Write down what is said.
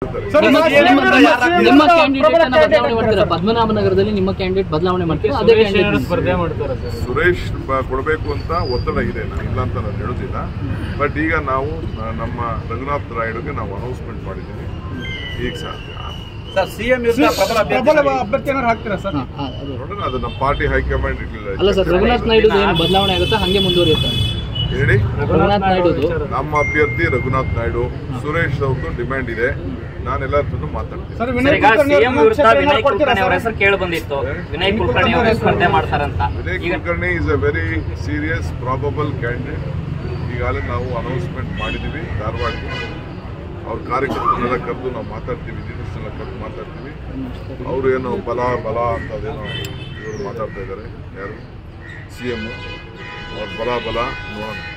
ನಿಮ್ಮ CM ಅಂತ ಯಾರು ಹಾಕ್ತಾರೆ? ನಿಮ್ಮ ಕ್ಯಾಂಡಿಡೇಟ್ ಅನ್ನ ಬದಲಾವಣೆ ಮಾಡ್ತೀರಾ ಪದ್ಮನಾಭನಗರದಲ್ಲಿ ನಿಮ್ಮ ಕ್ಯಾಂಡಿಡೇಟ್ ಬದಲಾವಣೆ ಮಾಡ್ತೀರಾ ಅದೇ ಕ್ಯಾಂಡಿಡೇಟ್ ಸ್ಪರ್ಧೆ ಮಾಡ್ತಾರೆ ಸರ್ ಸುರೇಶ್ ಬ- ಕೊಡಬೇಕು ಅಂತ ಒತ್ತಡ ಇದೆ ನಾನು ಇಲ್ಲ ಅಂತ ನಾನು ಹೇಳೋದಿಲ್ಲ ಬಟ್ ಈಗ ನಾವು ಆ, ನಮ್ಮ ರಘುನಾಥ್ ರಾಯ್ಡುಗೆ ನಾವು ಅನೌನ್ಸ್ಮೆಂಟ್ ಮಾಡಿದ್ದೀವಿ ಈಗ ಸಹ ಸರ್ ಸಿಎಂ ವಿರುದ್ಧ ಪ್ರಬಲ ಪ್ರಬಲ ಅಭ್ಯರ್ಥಿ ಅಭ್ಯರ್ಥಿ ಏನಾರು ಹಾಕ್ತೀರಾ ಸರ್ ನೋಡೋಣ ಅದು ನಮ್ಮ ಪಾರ್ಟಿ ಹೈಕಮಾಂಡ್ ಇರಲಿಲ್ಲ ಅಲ್ಲ ಸರ್ ರಘುನಾಥ್ ನಾಯ್ಡು ಏನು ಬದಲಾವಣೆ ಆಗುತ್ತಾ ಹಂಗೆ ಮುಂದುವರಿಯುತ್ತಾ ಹೇಳಿ ರಘುನಾಥ್ ನಾಯ್ಡುದು ನಮ್ಮ ಅಭ್ಯರ್ಥಿ ರಘುನಾಥ್ ನಾಯ್ಡು ಸುರೇಶ್ ಅವ್ರದ್ದು ಡಿಮ್ಯಾಂಡ್ ಇದೆ ನಾನು ಎಲ್ಲರ ಜೊತೆ ಮಾತಾಡ್ತೀನಿ ಸರ್ ಸರ್, ವಿನಯ್ ಈಗ ಕುಲಕರ್ಣಿ ಸಿಎಂ ಅವ್ರ ವಿರುದ್ಧ ಕ್ಷೇತ್ರ ವಿನಯ್ ಏನಾರು ಕೊಡ್ತೀರಾ ಕುಲಕರ್ಣಿ ಅವರ ಸರ್? ಹೆಸರು ಕೇಳಿ ಬಂದಿತ್ತು ವಿನಯ್ ಕುಲಕರ್ಣಿ ಅವರು ಸ್ಪರ್ಧೆ ಮಾಡ್ತಾರಂತ ವಿನಯ್ ಈಗ Kulkarni is a very serious probable candidate ಈಗಾಗಲೇ ನಾವು ಅನೌನ್ಸ್ಮೆಂಟ್ ಮಾಡಿದ್ದೀವಿ ಧಾರವಾಡಕ್ಕೆ ಅವ್ರ ಕಾರ್ಯಕರ್ತರನ್ನೆಲ್ಲ ಕರೆದು ನಾವು ಮಾತಾಡ್ತೀವಿ ಲೀಡರ್ಸ್ನೆಲ್ಲ ಕರೆದು ಮಾತಾಡ್ತೀವಿ ಅವರು ಏನೋ ಬಲ ಬಲ ಅಂತ ಅದೇನೋ ಇವರು ಮಾತಾಡ್ತಾ ಇದ್ದಾರೆ ಯಾರು ಸಿ ಎಮ್ ಅವ್ರ ಬಲ ಬಲ ನೋಡೋಣ